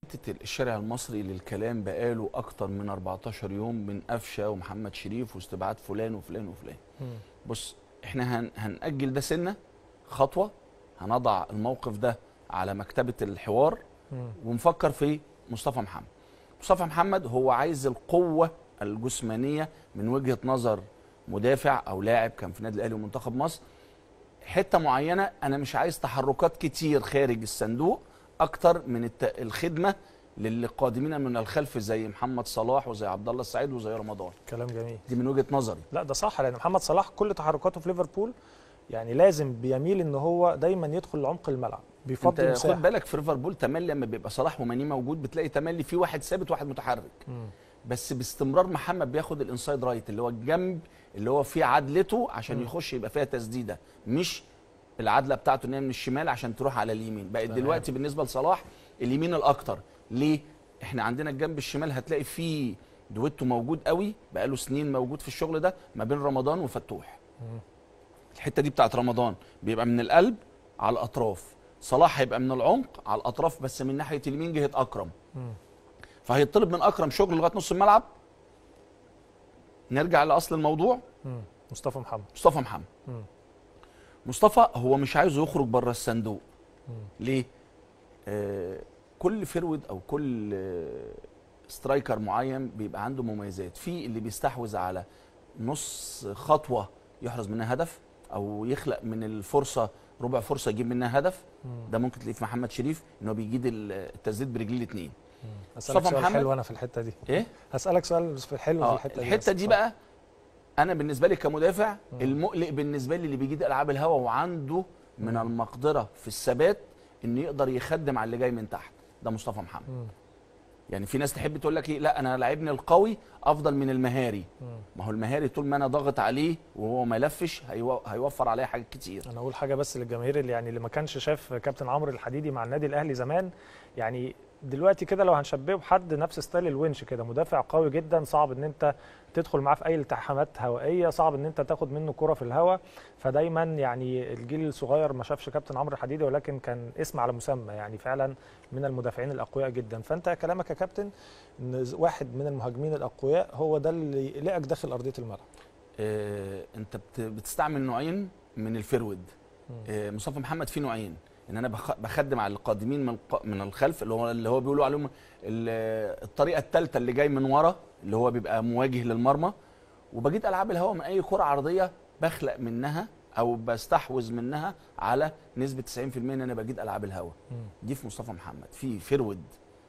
حته الشارع المصري للكلام بقاله اكتر من 14 يوم من قفشه ومحمد شريف واستبعاد فلان وفلان وفلان مم. بص احنا هن هنأجل ده سنه خطوه هنضع الموقف ده على مكتبه الحوار مم. ونفكر في مصطفى محمد مصطفى محمد هو عايز القوه الجسمانيه من وجهه نظر مدافع او لاعب كان في النادي الاهلي ومنتخب مصر حته معينه انا مش عايز تحركات كتير خارج الصندوق اكتر من الت... الخدمه للي قادمين من الخلف زي محمد صلاح وزي عبد الله السعيد وزي رمضان كلام جميل دي من وجهه نظري لا ده صح لان محمد صلاح كل تحركاته في ليفربول يعني لازم بيميل ان هو دايما يدخل لعمق الملعب بيفضل انت خد مساحه بالك في ليفربول تملي لما بيبقى صلاح وماني موجود بتلاقي تملي في واحد ثابت وواحد متحرك مم. بس باستمرار محمد بياخد الانسايد رايت اللي هو الجنب اللي هو فيه عدلته عشان مم. يخش يبقى فيها تسديده مش العدله بتاعته ان هي من الشمال عشان تروح على اليمين بقت تمام. دلوقتي بالنسبه لصلاح اليمين الاكتر ليه احنا عندنا الجنب الشمال هتلاقي فيه دويتو موجود قوي بقاله سنين موجود في الشغل ده ما بين رمضان وفتوح مم. الحته دي بتاعت رمضان بيبقى من القلب على الاطراف صلاح هيبقى من العمق على الاطراف بس من ناحيه اليمين جهه اكرم مم. فهيطلب من اكرم شغل لغايه نص الملعب نرجع لاصل الموضوع مم. مصطفى محمد مصطفى محمد مم. مصطفى هو مش عايزه يخرج بره الصندوق مم. ليه آه كل فرود او كل آه سترايكر معين بيبقى عنده مميزات في اللي بيستحوذ على نص خطوه يحرز منها هدف او يخلق من الفرصه ربع فرصه يجيب منها هدف مم. ده ممكن تلاقيه في محمد شريف ان هو بيجيد التسديد برجليه الاثنين مم. هسألك مصطفى سؤال محمد؟ حلو انا في الحته دي ايه هسألك سؤال في الحلو في اه الحته دي الحته بس. دي اتفضل. بقى انا بالنسبه لي كمدافع مم. المقلق بالنسبه لي اللي بيجيد العاب الهوا وعنده من مم. المقدره في الثبات انه يقدر يخدم على اللي جاي من تحت ده مصطفى محمد مم. يعني في ناس تحب تقول لك ايه لا انا لاعبني القوي افضل من المهاري مم. ما هو المهاري طول ما انا ضاغط عليه وهو ما لفش هيو- هيوفر عليا حاجات كتير انا اقول حاجه بس للجماهير اللي يعني اللي ما كانش شاف كابتن عمرو الحديدي مع النادي الاهلي زمان يعني دلوقتي كده لو هنشبهه بحد نفس ستايل الونش كده مدافع قوي جدا صعب ان انت تدخل معاه في اي التحامات هوائيه صعب ان انت تاخد منه كره في الهواء فدايما يعني الجيل الصغير ما شافش كابتن عمرو الحديدي ولكن كان اسم على مسمى يعني فعلا من المدافعين الاقوياء جدا فانت كلامك يا كابتن ان واحد من المهاجمين الاقوياء هو ده اللي يقلقك داخل ارضيه الملعب آه انت بت- بتستعمل نوعين من الفرود مم. آه، مصطفى محمد فيه نوعين ان انا بخ- بخدم على القادمين من الق- من الخلف اللي هو اللي هو بيقولوا عليهم ال- الطريقه الثالثه اللي جاي من ورا اللي هو بيبقى مواجه للمرمى وبجيد العاب الهواء من اي كره عرضيه بخلق منها او بستحوذ منها على نسبه 90% ان انا بجيد العاب الهواء مم. دي في مصطفى محمد في فرود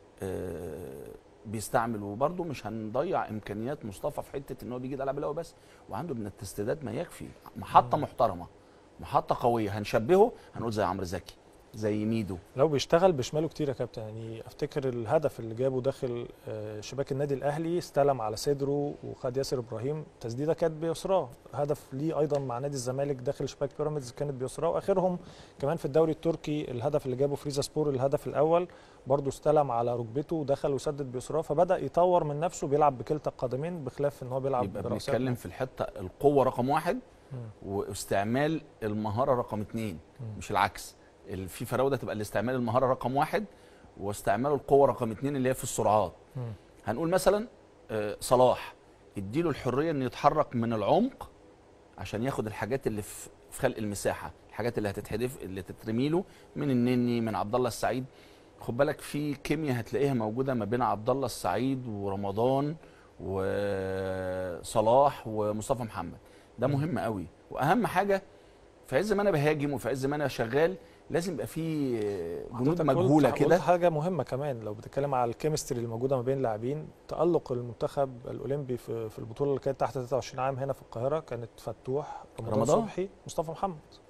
آه، بيستعمل وبرضه مش هنضيع امكانيات مصطفى في حته ان هو بيجيد العاب الهواء بس وعنده من التسديدات ما يكفي محطه مم. محترمه محطه قويه هنشبهه هنقول زي عمرو زكي زي ميدو لو بيشتغل بشماله كتير يا كابتن يعني افتكر الهدف اللي جابه داخل آه، شباك النادي الاهلي استلم على صدره وخد ياسر ابراهيم تسديده كانت بيسراه هدف ليه ايضا مع نادي الزمالك داخل شباك بيراميدز كانت بيسراه واخرهم كمان في الدوري التركي الهدف اللي جابه فريزا سبور الهدف الاول برضه استلم على ركبته ودخل وسدد بيسراه فبدا يطور من نفسه بيلعب بكلتا القدمين بخلاف ان هو بيلعب يبقى برأسيات بنتكلم في الحته القوه رقم واحد مم. واستعمال المهاره رقم اتنين مم. مش العكس ال- في فراوده تبقى الاستعمال المهاره رقم واحد واستعمال القوه رقم اتنين اللي هي في السرعات مم. هنقول مثلا آه، صلاح اديله الحريه انه يتحرك من العمق عشان ياخد الحاجات اللي في في خلق المساحه الحاجات اللي هتتحدف اللي تترمي له من النني من عبد الله السعيد خد بالك في كيمياء هتلاقيها موجوده ما بين عبد الله السعيد ورمضان وصلاح ومصطفى محمد ده مم. مهم قوي واهم حاجه في عز ما انا بهاجم وفي عز ما انا شغال لازم يبقى في جنود حضرتك مجهوله قلت- كده قلت حاجه مهمه كمان لو بتتكلم على الكيمستري اللي موجوده ما بين اللاعبين تالق المنتخب الاولمبي في في البطوله اللي كانت تحت 23 عام هنا في القاهره كانت فتوح رمضان, رمضان. صبحي مصطفى محمد